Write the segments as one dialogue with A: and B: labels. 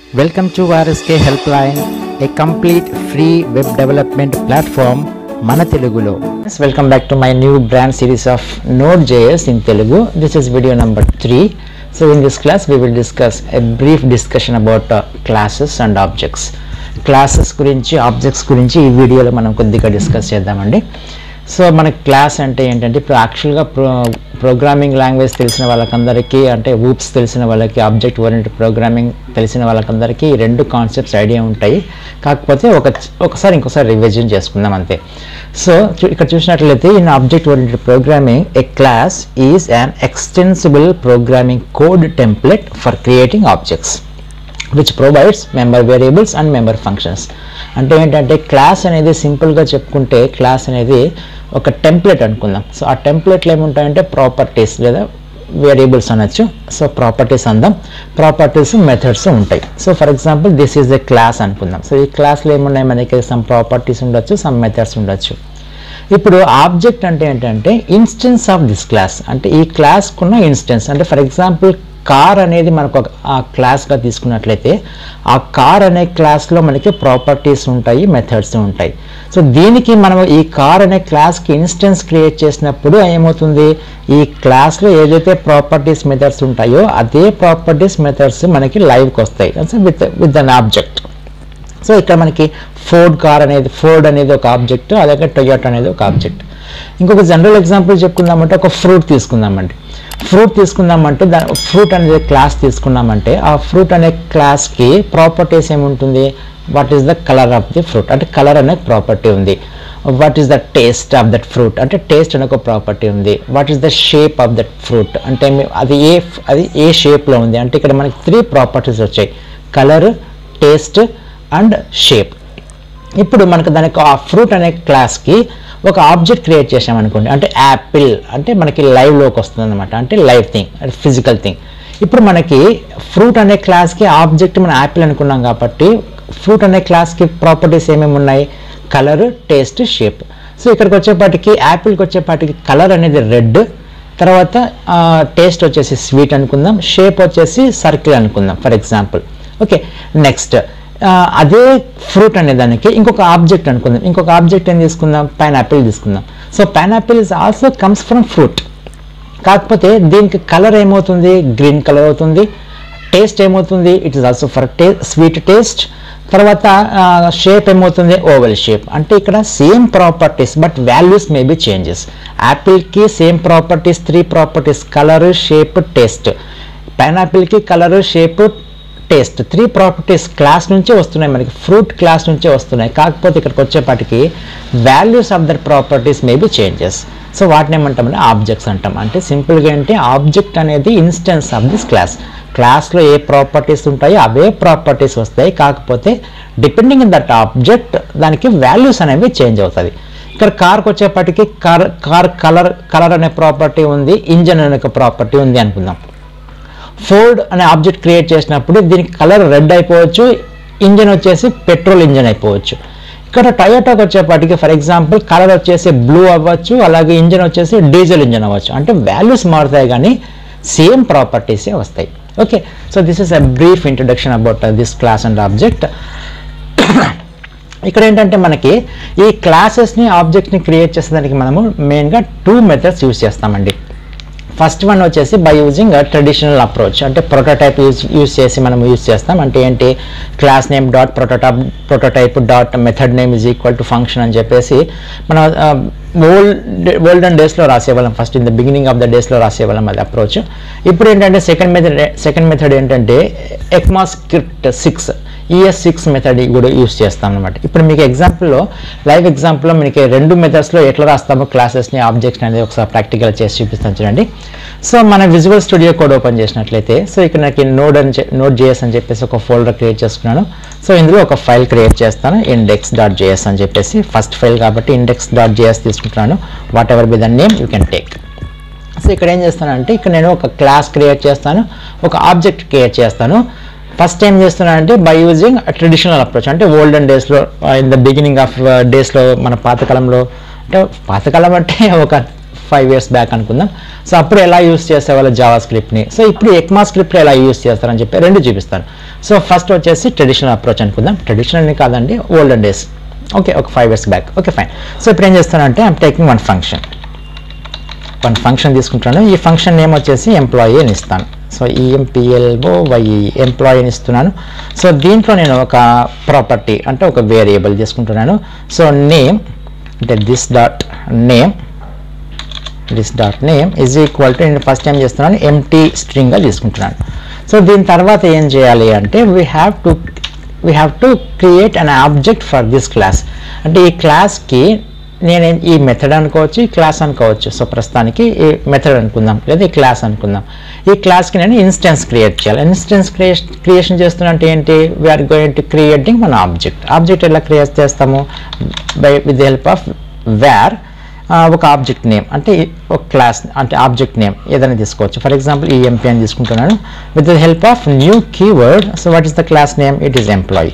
A: Welcome to RSK Helpline, a complete free web development platform మన తెలుగులో welcome back to my new brand series of node JS in Telugu this is video number three so in this class we will discuss a brief discussion about classes and objects classes గురించి objects గురించి ఈ వీడియోలో మనం కొద్దిగా discuss చేద్దామండి so మనకి class అంటే ఏంటంటే ఇప్పుడు యాక్చువల్గా ప్రో ప్రోగ్రామింగ్ లాంగ్వేజ్ తెలిసిన వాళ్ళకందరికీ అంటే ఊప్స్ తెలిసిన వాళ్ళకి ఆబ్జెక్ట్ ఓరియంటెడ్ ప్రోగ్రామింగ్ తెలిసిన వాళ్ళకందరికీ ఈ రెండు కాన్సెప్ట్స్ ఐడియా ఉంటాయి కాకపోతే ఒక ఒకసారి ఇంకోసారి రివిజన్ చేసుకుందాం అంతే సో చూ- ఇక్కడ చూసినట్లయితే in object oriented programming a class is an extensible programming code template for creating objects which provides member variables and member functions అంటే ఏంటంటే క్లాస్ అనేది సింపుల్గా చెప్పుకుంటే క్లాస్ అనేది ఒక టెంప్లెట్ అనుకుందాం సో ఆ టెంప్లెట్లు ఏముంటాయంటే ప్రాపర్టీస్ లేదా వేరియబుల్స్ అనొచ్చు సో ప్రాపర్టీస్ అందాం ప్రాపర్టీస్ మెథడ్స్ ఉంటాయి so for example this is a class అనుకుందాం సో ఈ క్లాస్లో ఏమున్నాయి మనకి సమ్ ప్రాపర్టీస్ ఉండొచ్చు సమ్ మెథడ్స్ ఉండొచ్చు ఇప్పుడు ఆబ్జెక్ట్ అంటే ఏంటంటే ఇన్స్టెన్స్ ఆఫ్ దిస్ క్లాస్ అంటే ఈ క్లాస్కున్న ఇన్స్టెన్స్ అంటే ఫర్ ఎగ్జాంపుల్ కార్ అనేది మనకు ఒక ఆ క్లాస్గా తీసుకున్నట్లయితే ఆ కార్ అనే క్లాస్లో మనకి ప్రాపర్టీస్ ఉంటాయి మెథడ్స్ ఉంటాయి సో దీనికి మనం ఈ కార్ అనే క్లాస్కి ఇన్స్టెన్స్ క్రియేట్ చేసినప్పుడు ఏమవుతుంది ఈ క్లాస్లో ఏదైతే ప్రాపర్టీస్ మెథడ్స్ ఉంటాయో అదే ప్రాపర్టీస్ మెథడ్స్ మనకి లైవ్కి వస్తాయి with with an object so ఇక్కడ మనకి ఫోర్డ్ కార్ అనేది ఫోర్డ్ అనేది ఒక ఆబ్జెక్ట్ అలాగే టొయోటా అనేది ఒక ఆబ్జెక్ట్ ఇంకొక జనరల్ ఎగ్జాంపుల్ చెప్పుకుందామంటే ఒక ఫ్రూట్ తీసుకుందామండి ఫ్రూట్ తీసుకుందామంటే దాని ఫ్రూట్ అనేది క్లాస్ తీసుకున్నామంటే ఆ ఫ్రూట్ అనే క్లాస్కి ప్రాపర్టీస్ ఏముంటుంది what is the colour of the fruit అంటే కలర్ అనే ప్రాపర్టీ ఉంది what is the taste of that fruit అంటే టేస్ట్ అనే ఒక ప్రాపర్టీ ఉంది what is the shape of that fruit అంటే మీ- అది ఏ అది ఏ షేప్లో ఉంది అంటే ఇక్కడ మనకి త్రీ ప్రాపర్టీస్ వచ్చాయి కలర్ టేస్ట్ అండ్ షేప్ ఇప్పుడు మనకు దానికి ఆ ఫ్రూట్ అనే క్లాస్కి ఒక ఆబ్జెక్ట్ క్రియేట్ చేసామనుకోండి అంటే యాపిల్ అంటే మనకి లైవ్లోకి వస్తుంది అనమాట అంటే లైవ్ థింగ్ అంటే ఫిజికల్ థింగ్ ఇప్పుడు మనకి ఫ్రూట్ అనే క్లాస్కి ఆబ్జెక్ట్ మనం యాపిల్ అనుకున్నాం కాబట్టి ఫ్రూట్ అనే క్లాస్కి ప్రాపర్టీస్ ఏమేమి ఉన్నాయి కలర్ టేస్ట్ షేప్ సో ఇక్కడికి వచ్చేపాటికి యాపిల్కి వచ్చేపాటికి కలర్ అనేది రెడ్ తర్వాత టేస్ట్ వచ్చేసి స్వీట్ అనుకుందాం షేప్ వచ్చేసి సర్కిల్ అనుకుందాం ఫర్ ఎగ్జాంపుల్ ఓకే నెక్స్ట్ అదే ఫ్రూట్ అనే దానికి ఇంకొక ఆబ్జెక్ట్ అనుకుందాం ఇంకొక ఆబ్జెక్ట్ ఏం తీసుకుందాం పైనాపిల్ తీసుకుందాం so pineapple is also comes from fruit కాకపోతే దీనికి కలర్ ఏమవుతుంది గ్రీన్ కలర్ అవుతుంది టేస్ట్ ఏమవుతుంది ఇట్ ఇస్ ఆల్సో ఫర్ టే స్వీట్ టేస్ట్ తర్వాత షేప్ ఏమవుతుంది ఓవెల్ షేప్ అంటే ఇక్కడ same properties but values may be changes యాపిల్కి same properties three properties colour shape taste పైనాపిల్కి colour shape taste three properties class నుంచే వస్తున్నాయి మనకి ఫ్రూట్ క్లాస్ నుంచే వస్తున్నాయి కాకపోతే ఇక్కడికి వచ్చేపాటికి values of that properties may be changes so వాటిని ఏమంటామంటే ఆబ్జెక్ట్స్ అంటాం అంటే సింపుల్గా ఏంటి ఆబ్జెక్ట్ అనేది ఇన్స్టెన్స్ ఆఫ్ దిస్ క్లాస్ క్లాస్లో ఏ ప్రాపర్టీస్ ఉంటాయో అవే ప్రాపర్టీస్ వస్తాయి కాకపోతే డిపెండింగ్ ఇన్ దట్ ఆబ్జెక్ట్ దానికి వాల్యూస్ అనేవి చేంజ్ అవుతుంది ఇక్కడ కార్కి వచ్చేప్పటికి కార్ కార్ కలర్ కలర్ అనే ప్రాపర్టీ ఉంది ఇంజన్ అనే ఒక ప్రాపర్టీ ఉంది అనుకుందాం ఫోర్డ్ అనే ఆబ్జెక్ట్ క్రియేట్ చేసినప్పుడు దీనికి కలర్ రెడ్ అయిపోవచ్చు ఇంజన్ వచ్చేసి పెట్రోల్ ఇంజన్ అయిపోవచ్చు ఇక్కడ టయోటాకి వచ్చేపాటికి ఫర్ ఎగ్జాంపుల్ కలర్ వచ్చేసి బ్లూ అవ్వచ్చు అలాగే ఇంజన్ వచ్చేసి డీజిల్ ఇంజన్ అవ్వచ్చు అంటే వాల్యూస్ మారుతాయి కానీ సేమ్ ప్రాపర్టీసే వస్తాయి okay so this is a brief introduction about this class and object ఇక్కడ ఏంటంటే మనకి ఈ క్లాసెస్ని ఆబ్జెక్ట్ని క్రియేట్ చేసేదానికి మనము మెయిన్గా టూ మెథడ్స్ యూజ్ చేస్తామండి ఫస్ట్ వన్ వచ్చేసి బై యూజింగ్ ట్రెడిషనల్ అప్రోచ్ అంటే ప్రొటోటైప్ యూజ్ యూజ్ చేసి మనం యూజ్ చేస్తాం అంటే ఏంటి class name dot prototype prototype dot method name is equal to function అని చెప్పేసి మనం ఓల్డ్ ఓల్డెన్ డేస్లో రాసేవాళ్ళం first in the beginning of the డేస్లో రాసేవాళ్ళం అది అప్రోచ్ ఇప్పుడు ఏంటంటే సెకండ్ మెథడ్ సెకండ్ మెథడ్ ఏంటంటే ECMAScript six ES six method కూడా యూస్ చేస్తాం అనమాట ఇప్పుడు మీకు ఎగ్జాంపుల్లో లైవ్ ఎగ్జాంపుల్లో మీకు రెండు మెథడ్స్లో ఎట్లా రాస్తామో క్లాసెస్ని ఆబ్జెక్ట్స్ అనేది ఒకసారి ప్రాక్టికల్ చేసి చూపిస్తాను చూడండి సో మన విజువల్ స్టూడియో కోడ్ ఓపెన్ చేసినట్లయితే సో ఇక్కడ నాకు నోడ్ అని నోట్ జేఎస్ అని చెప్పేసి ఒక ఫోల్డర్ క్రియేట్ చేసుకున్నాను సో ఇందులో ఒక ఫైల్ క్రియేట్ చేస్తాను ఇండెక్స్ డాట్ జేఎస్ అని చెప్పేసి ఫస్ట్ ఫైల్ కాబట్టి ఇండెక్స్ డాట్ జేఎస్ తీసుకుంటున్నాను whatever be the name you can take so ఇక్కడ ఏం చేస్తానంటే ఇక్కడ నేను ఒక క్లాస్ క్రియేట్ చేస్తాను ఒక ఆబ్జెక్ట్ క్రియేట్ చేస్తాను ఫస్ట్ ఏం చేస్తున్నానంటే బై యూజింగ్ ట్రెడిషనల్ అప్రోచ్ అంటే ఓల్డెన్ డేస్లో ఇన్ ద బిగినింగ్ ఆఫ్ డేస్లో మన పాతకాలంలో అంటే పాతకాలం అంటే ఒక ఫైవ్ ఇయర్స్ బ్యాక్ అనుకుందాం సో అప్పుడు ఎలా యూస్ చేసేవాళ్ళు జావా స్క్రిప్ట్ని సో ఇప్పుడు ఎక్మా స్క్రిప్ట్ ఎలా యూస్ చేస్తారని చెప్పి రెండు చూపిస్తాను సో ఫస్ట్ వచ్చేసి ట్రెడిషనల్ అప్రోచ్ అనుకుందాం ట్రెడిషనల్ని కాదండి ఓల్డెన్ డేస్ ఓకే ఒక five years back okay fine so ఇప్పుడు ఏం చేస్తానంటే I'm taking one function one function తీసుకుంటాను ఈ ఫంక్షన్ నేమ్ వచ్చేసి ఎంప్లాయీ అని ఇస్తాను సో ఈఎంపిఎల్ఓ వైఈ ఎంప్లాయీ అని ఇస్తున్నాను సో దీంట్లో నేను ఒక ప్రాపర్టీ అంటే ఒక వేరియబుల్ తీసుకుంటున్నాను సో నేమ్ అంటే this dot name this dot name is equal to నేను ఫస్ట్ టైం చేస్తున్నాను ఎంటీ స్ట్రింగ్గా తీసుకుంటున్నాను సో దీని తర్వాత ఏం చేయాలి అంటే we have to we have to create an object for this class అంటే ఈ క్లాస్కి నేను ఈ మెథడ్ అనుకోవచ్చు ఈ క్లాస్ అనుకోవచ్చు సో ప్రస్తుతానికి ఈ మెథడ్ అనుకుందాం లేదా ఈ క్లాస్ అనుకుందాం ఈ క్లాస్కి నేను ఇన్స్టెన్స్ క్రియేట్ చేయాలి ఇన్స్టెన్స్ క్రియేషన్ క్రియేషన్ చేస్తున్నట్టు ఏంటి వీఆర్ గోయింగ్ టు క్రియేటింగ్ మన ఆబ్జెక్ట్ ఆబ్జెక్ట్ ఎలా క్రియేట్ చేస్తాము by with help of where ఒక ఆబ్జెక్ట్ నేమ్ అంటే ఒక క్లాస్ అంటే ఆబ్జెక్ట్ నేమ్ ఏదైనా తీసుకోవచ్చు ఫర్ ఎగ్జాంపుల్ ఈ ఎంపీ అని తీసుకుంటున్నాను with the help of new keyword so what is the class name it is employee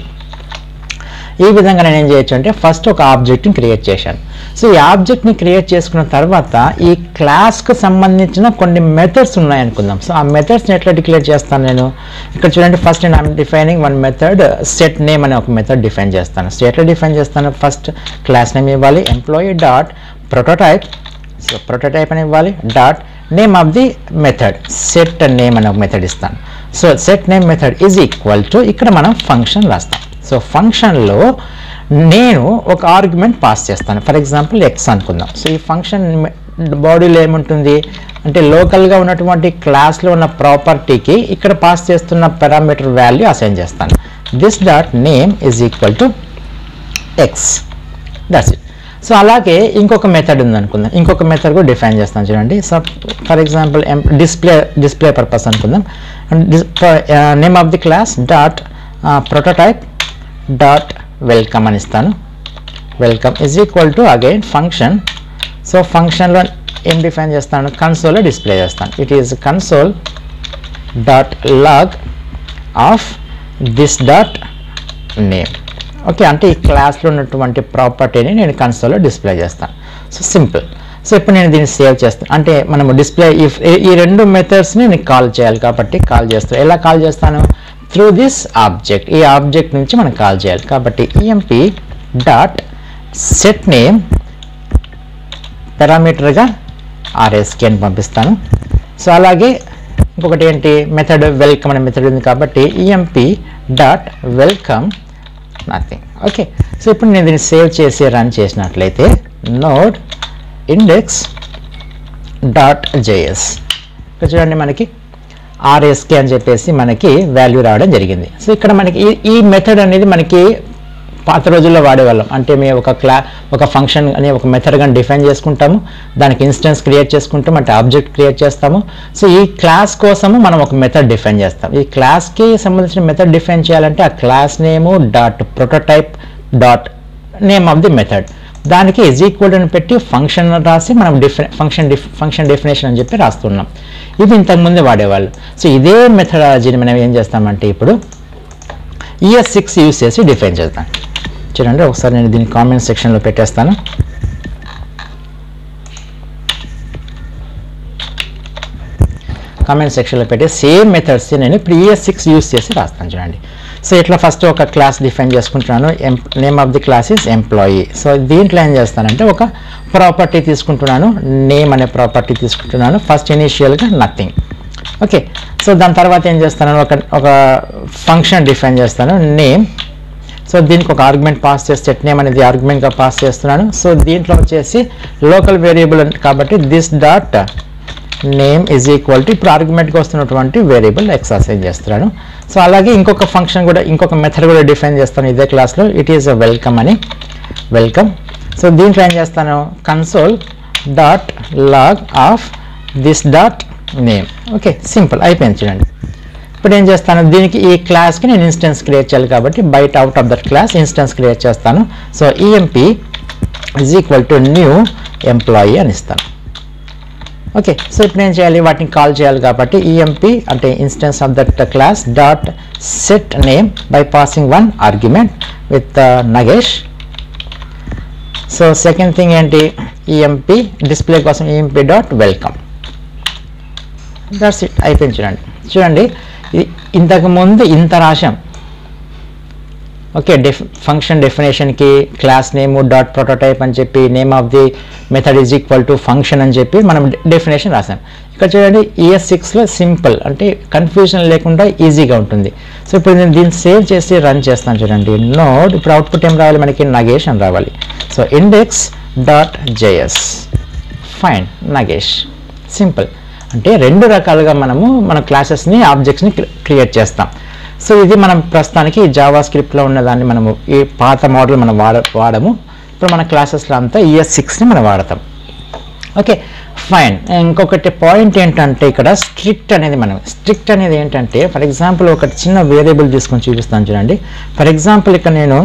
A: ఈ విధంగా నేను ఏం చేయొచ్చు అంటే ఫస్ట్ ఒక ఆబ్జెక్ట్ని క్రియేట్ చేశాను సో ఈ ఆబ్జెక్ట్ని క్రియేట్ చేసుకున్న తర్వాత ఈ క్లాస్కి సంబంధించిన కొన్ని మెథడ్స్ ఉన్నాయనుకుందాం సో ఆ మెథడ్స్ని ఎట్లా డిక్లేర్ చేస్తాను నేను ఇక్కడ చూడండి ఫస్ట్ నేను I'm defining one method set name అనే ఒక మెథడ్ డిఫైన్ చేస్తాను సో ఎట్లా డిఫైన్ చేస్తాను ఫస్ట్ క్లాస్ నేమ్ ఇవ్వాలి employee dot prototype so prototype అని ఇవ్వాలి dot name of the method set name అనే ఒక మెథడ్ ఇస్తాను so set name method is equal to ఇక్కడ మనం ఫంక్షన్ రాస్తాం సో ఫంక్షన్లో నేను ఒక ఆర్గ్యుమెంట్ పాస్ చేస్తాను ఫర్ ఎగ్జాంపుల్ ఎక్స్ అనుకుందాం సో ఈ ఫంక్షన్ బాడీలో ఏముంటుంది అంటే లోకల్గా ఉన్నటువంటి క్లాస్లో ఉన్న ప్రాపర్టీకి ఇక్కడ పాస్ చేస్తున్న పారామీటర్ వాల్యూ అసైన్ చేస్తాను this dot name is equal to X that's it so అలాగే ఇంకొక మెథడ్ ఉంది అనుకుందాం ఇంకొక మెథడ్ కూడా డిఫైన్ చేస్తాను చూడండి so for example display display purpose అనుకుందాం name of the class dot prototype dot welcome అని ఇస్తాను welcome is equal to again function so ఫంక్షన్లో ఏం డిఫైన్ చేస్తాను కన్సోల్లో డిస్ప్లే చేస్తాను it is console dot log of this dot name okay అంటే ఈ క్లాస్లో ఉన్నటువంటి ప్రాపర్టీని నేను కన్సోల్లో డిస్ప్లే చేస్తాను సో సింపుల్ సో ఇప్పుడు నేను దీన్ని సేవ్ చేస్తాను అంటే మనము డిస్ప్లే ఈ రెండు మెథడ్స్ని నేను కాల్ చేయాలి కాబట్టి కాల్ చేస్తాను ఎలా కాల్ చేస్తాను త్రూ దిస్ ఆబ్జెక్ట్ ఈ ఆబ్జెక్ట్ నుంచి మనం కాల్ చేయాలి కాబట్టి ఈఎంపి డాట్ సెట్ నేమ్ పారామీటర్గా ఆర్ఎస్కే అని పంపిస్తాను సో అలాగే ఇంకొకటి ఏంటి మెథడ్ వెల్కమ్ అనే మెథడ్ ఉంది కాబట్టి E M P dot welcome nothing okay so ఇప్పుడు నేను దీన్ని సేవ్ చేసి రన్ చేసినట్లయితే నోడ్ ఇండెక్స్ డాట్ జేఎస్ ఇక్కడ చూడండి మనకి ఆర్ఎస్కే అని చెప్పేసి మనకి వాల్యూ రావడం జరిగింది సో ఇక్కడ మనకి ఈ ఈ మెథడ్ అనేది మనకి పాత రోజుల్లో వాడేవాళ్ళం అంటే మేము ఒక క్లా ఒక ఫంక్షన్ అని ఒక మెథడ్ కానీ డిఫైన్ చేసుకుంటాము దానికి ఇన్స్టెన్స్ క్రియేట్ చేసుకుంటాం అంటే ఆబ్జెక్ట్ క్రియేట్ చేస్తాము సో ఈ క్లాస్ కోసము మనం ఒక మెథడ్ డిఫైన్ చేస్తాం ఈ క్లాస్కి సంబంధించిన మెథడ్ డిఫైన్ చేయాలంటే ఆ class name dot prototype dot name of the method దానికి ఈజ్ ఈక్వల్ అని పెట్టి ఫంక్షన్ రాసి మనం డిఫరె ఫంక్షన్ డిఫ్ ఫంక్షన్ డెఫినేషన్ అని చెప్పి రాస్తున్నాం ఇది ఇంతకుముందే వాడేవాళ్ళు సో ఇదే మెథడాలజీని మనం ఏం చేస్తామంటే ఇప్పుడు ఈఎస్ సిక్స్ యూస్ చేసి డిఫైన్ చేద్దాం చూడండి ఒకసారి నేను దీన్ని కామెంట్ సెక్షన్లో పెట్టేస్తాను కామెంట్ సెక్షన్లో పెట్టి సేమ్ మెథడ్స్ నేను ఇప్పుడు ఈఎస్ సిక్స్ యూస్ చేసి రాస్తాను చూడండి సో ఇట్లా ఫస్ట్ ఒక క్లాస్ డిఫైన్ చేసుకుంటున్నాను name of the class is employee so దీంట్లో ఏం చేస్తానంటే ఒక ప్రాపర్టీ తీసుకుంటున్నాను నేమ్ అనే ప్రాపర్టీ తీసుకుంటున్నాను ఫస్ట్ ఇనీషియల్గా నథింగ్ ఓకే సో దాని తర్వాత ఏం చేస్తాను ఒక ఒక ఫంక్షన్ డిఫైన్ చేస్తాను నేమ్ సో దీనికి ఒక ఆర్గ్యుమెంట్ పాస్ చేసి సెట్ నేమ్ అనేది ఆర్గ్యుమెంట్గా పాస్ చేస్తున్నాను సో దీంట్లో వచ్చేసి లోకల్ వేరియబుల్ కాబట్టి this dot name is equal to ఇప్పుడు ఆర్గ్యుమెంట్గా వస్తున్నటువంటి వేరియబుల్ ఎక్స్ అసైన్ చేస్తున్నాను సో అలాగే ఇంకొక ఫంక్షన్ కూడా ఇంకొక మెథడ్ కూడా డిఫైన్ చేస్తాను ఇదే క్లాస్లో ఇట్ ఈస్ అ వెల్కమ్ అని వెల్కమ్ సో దీంట్లో ఏం చేస్తాను console dot log of this dot name okay simple అయిపోయింది చూడండి ఇప్పుడు ఏం చేస్తాను దీనికి ఈ క్లాస్కి నేను ఇన్స్టెన్స్ క్రియేట్ చేయాలి కాబట్టి బయట out of that class instance create చేస్తాను so E M P is equal to new employee అని ఇస్తాను ఓకే సో ఇప్పుడు ఏం చేయాలి వాటిని కాల్ చేయాలి కాబట్టి ఈఎంపీ అంటే instance of that class dot set name by passing one argument with Nagesh so second thing ఏంటి ఈఎంపి డిస్ప్లే కోసం E M P dot welcome that's it అయిపోయింది చూడండి చూడండి ఇది ఇంతకు ముందు ఇంత రాశాం ఓకే డెఫ్ ఫంక్షన్ డెఫినేషన్కి క్లాస్ నేమ్ డాట్ ప్రోటోటైప్ అని చెప్పి name of the method is equal to function అని చెప్పి మనం డెఫినేషన్ రాసాం ఇక్కడ చూడండి ఈఎస్ సిక్స్లో సింపుల్ అంటే కన్ఫ్యూజన్ లేకుండా ఈజీగా ఉంటుంది సో ఇప్పుడు నేను దీన్ని సేవ్ చేసి రన్ చేస్తాను చూడండి నోడ్ ఇప్పుడు అవుట్పుట్ ఏం రావాలి మనకి నగేష్ అని రావాలి so index dot JS fine Nagesh simple అంటే రెండు రకాలుగా మనము మన క్లాసెస్ని ఆబ్జెక్ట్స్ని క్రియేట్ చేస్తాం సో ఇది మనం ప్రస్తుతానికి జావా స్క్రిప్ట్లో ఉన్నదాన్ని మనము ఈ పాత మోడల్ మనం వాడ వాడము ఇప్పుడు మన క్లాసెస్లో అంతా ఈఎస్ సిక్స్ని మనం వాడతాం ఓకే ఫైన్ ఇంకొకటి పాయింట్ ఏంటంటే ఇక్కడ స్ట్రిక్ట్ అనేది మనం స్ట్రిక్ట్ అనేది ఏంటంటే ఫర్ ఎగ్జాంపుల్ ఒక చిన్న వేరియబుల్ తీసుకొని చూపిస్తాను చూడండి ఫర్ ఎగ్జాంపుల్ ఇక్కడ నేను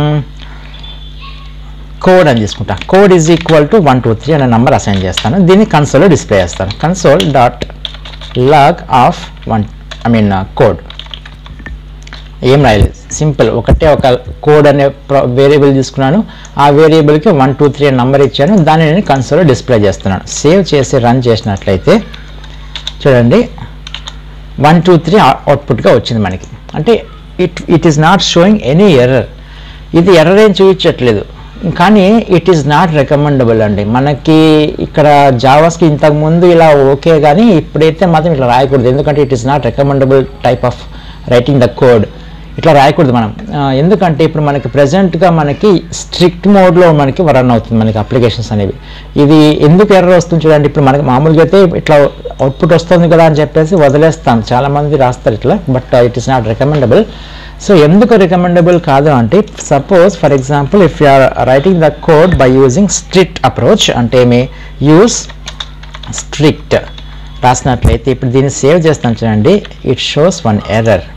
A: కోడ్ అని తీసుకుంటా code is equal to one two three అనే నెంబర్ అసైన్ చేస్తాను దీన్ని కన్సోల్లో డిస్ప్లే చేస్తాను console dot log of one I mean code ఏం రాయలేదు సింపుల్ ఒకటే ఒక కోడ్ అనే వేరియబుల్ తీసుకున్నాను ఆ వేరియబుల్కి వన్ టూ త్రీ అనే నెంబర్ ఇచ్చాను దాన్ని నేను కన్సోల్లో డిస్ప్లే చేస్తున్నాను సేవ్ చేసి రన్ చేసినట్లయితే చూడండి వన్ టూ త్రీ అవుట్పుట్గా వచ్చింది మనకి అంటే it it is not showing any error ఇది ఎర్రర్ ఏం చూపించట్లేదు కానీ ఇట్ ఈస్ నాట్ రికమెండబుల్ అండి మనకి ఇక్కడ జావాస్కి ఇంతకు ముందు ఇలా ఓకే కానీ ఇప్పుడైతే మాత్రం ఇట్లా రాయకూడదు ఎందుకంటే it is not recommendable type of writing the code ఇట్లా రాయకూడదు మనం ఆ, ఎందుకంటే ఇప్పుడు మనకి ప్రజెంట్గా మనకి స్ట్రిక్ట్ మోడ్లో మనకి రన్ అవుతుంది మనకి అప్లికేషన్స్ అనేవి ఇది ఎందుకు ఎర్రర్ వస్తుంది చూడండి ఇప్పుడు మనకి మామూలుగా అయితే ఇట్లా అవుట్పుట్ వస్తుంది కదా అని చెప్పేసి వదిలేస్తాం చాలామంది రాస్తారు ఇట్లా but it is not recommendable so ఎందుకు రికమెండబుల్ కాదు అంటే suppose for example if you are writing the code by using strict approach అంటే ఏమి యూస్ స్ట్రిక్ట్ రాసినట్లయితే ఇప్పుడు దీన్ని సేవ్ చేస్తాను చూడండి ఇట్ షోస్ వన్ ఎర్రర్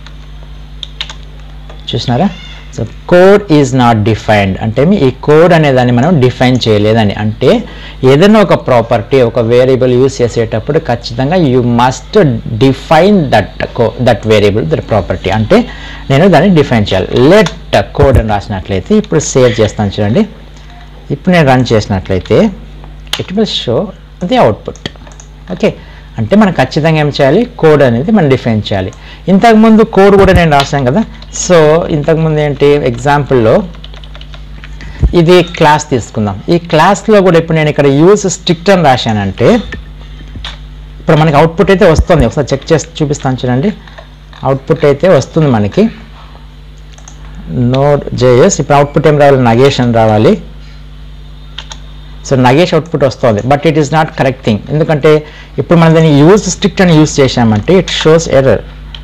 A: చూసినారా so code is not defined అంటే మీ ఈ కోడ్ అనేదాన్ని మనం డిఫైన్ చేయలేదని అంటే ఏదైనా ఒక ప్రాపర్టీ ఒక వేరియబుల్ యూస్ చేసేటప్పుడు ఖచ్చితంగా యూ మస్ట్ డిఫైన్ దట్ కో దట్ వేరియబుల్ దట్ ప్రాపర్టీ అంటే నేను దాన్ని డిఫైన్ చేయాలి లెట్ కోడ్ అని రాసినట్లయితే ఇప్పుడు సేవ్ చేస్తాను చూడండి ఇప్పుడు నేను రన్ చేసినట్లయితే it will show the output okay అంటే మనం ఖచ్చితంగా ఏం చేయాలి కోడ్ అనేది మనం డిఫైన్ చేయాలి ఇంతకుముందు కోడ్ కూడా నేను రాశాను కదా సో ఇంతకుముందు ఏంటి ఎగ్జాంపుల్లో ఇది క్లాస్ తీసుకుందాం ఈ క్లాస్లో కూడా ఇప్పుడు నేను ఇక్కడ యూజ్ స్ట్రిక్ట్ అని రాశానంటే ఇప్పుడు మనకి అవుట్పుట్ అయితే వస్తుంది ఒకసారి చెక్ చేసి చూపిస్తాను చూడండి అవుట్పుట్ అయితే వస్తుంది మనకి నోడ్ జేఎస్ ఇప్పుడు అవుట్పుట్ ఏం రావాలి నగేష్ అని రావాలి సో నగేష్ అవుట్పుట్ వస్తుంది but it is not correct thing ఎందుకంటే ఇప్పుడు మనం దాన్ని యూజ్ స్ట్రిక్ట్ అని యూజ్ చేసామంటే it shows error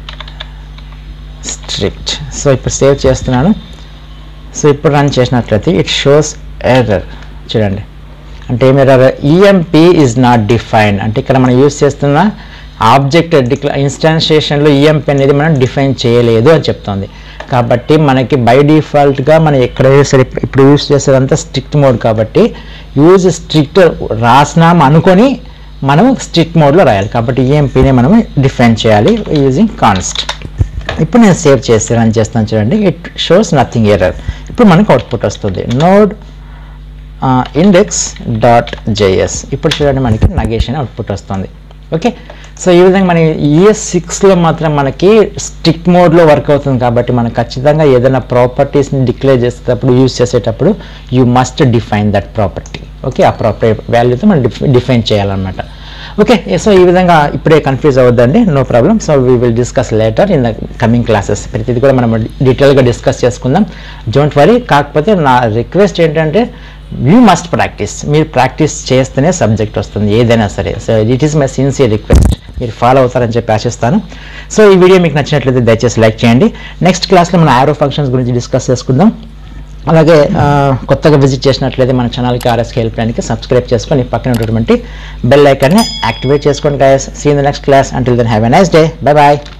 A: strict so ఇప్పుడు సేవ్ చేస్తున్నాను సో ఇప్పుడు రన్ చేసినట్లయితే ఇట్ షోస్ ఎర్రర్ చూడండి అంటే ఏమి error E M P is not define అంటే ఇక్కడ మనం యూజ్ చేస్తున్న ఆబ్జెక్ట్ డిక్లా ఇన్స్టాన్షియేషన్లో ఈఎంపి అనేది మనం డిఫైన్ చేయలేదు అని చెప్తోంది కాబట్టి మనకి బై డిఫాల్ట్గా మనం ఎక్కడ సరే ఇప్పుడు యూజ్ చేసేదంతా స్ట్రిక్ట్ మోడ్ కాబట్టి యూజ్ స్ట్రిక్ట్ రాసినాం అనుకొని మనం స్ట్రిక్ట్ మోడ్లో రాయాలి కాబట్టి ఈఎంపీని మనం డిఫైన్ చేయాలి యూజింగ్ కాన్స్ట్ ఇప్పుడు నేను సేవ్ చేసి రన్ చేస్తాను చూడండి ఇట్ షోస్ నథింగ్ ఎర్రర్ ఇప్పుడు మనకు అవుట్పుట్ వస్తుంది నోడ్ ఇండెక్స్ డాట్ జేఎస్ ఇప్పుడు చూడండి మనకి నగేషన్ అవుట్పుట్ వస్తుంది ఓకే సో ఈ విధంగా మన ఈఎస్ సిక్స్లో మాత్రం మనకి స్టిక్ మోడ్లో వర్క్ అవుతుంది కాబట్టి మనం ఖచ్చితంగా ఏదైనా ప్రాపర్టీస్ని డిక్లేర్ చేసేటప్పుడు యూజ్ చేసేటప్పుడు you must define that property okay ఆ ప్రాపర్టీ వాల్యూతో మనం డిఫైన్ చేయాలన్నమాట ఓకే సో ఈ విధంగా ఇప్పుడే కన్ఫ్యూజ్ అవ్వద్దండి no problem so we will discuss later in the coming classes ప్రతిది కూడా మనం డీటెయిల్గా డిస్కస్ చేసుకుందాం డోంట్ వరీ కాకపోతే నా రిక్వెస్ట్ ఏంటంటే యూ మస్ట్ ప్రాక్టీస్ మీరు ప్రాక్టీస్ చేస్తేనే సబ్జెక్ట్ వస్తుంది ఏదైనా సరే so it is my sincere request మీరు ఫాలో అవుతారని చెప్పి ఆశిస్తాను సో ఈ వీడియో మీకు నచ్చినట్లయితే దయచేసి లైక్ చేయండి నెక్స్ట్ క్లాస్లో మనం ఆరో ఫంక్షన్స్ గురించి డిస్కస్ చేసుకుందాం అలాగే ఆ, కొత్తగా విజిట్ చేసినట్లయితే మన ఛానల్కి ఆర్ఎస్కి హెల్ప్ చేయడానికి సబ్స్క్రైబ్ చేసుకొని పక్కన ఉన్నటువంటి బెల్ ఐకాన్ని యాక్టివేట్ చేసుకోండి guys see in the next class until then have a nice day bye bye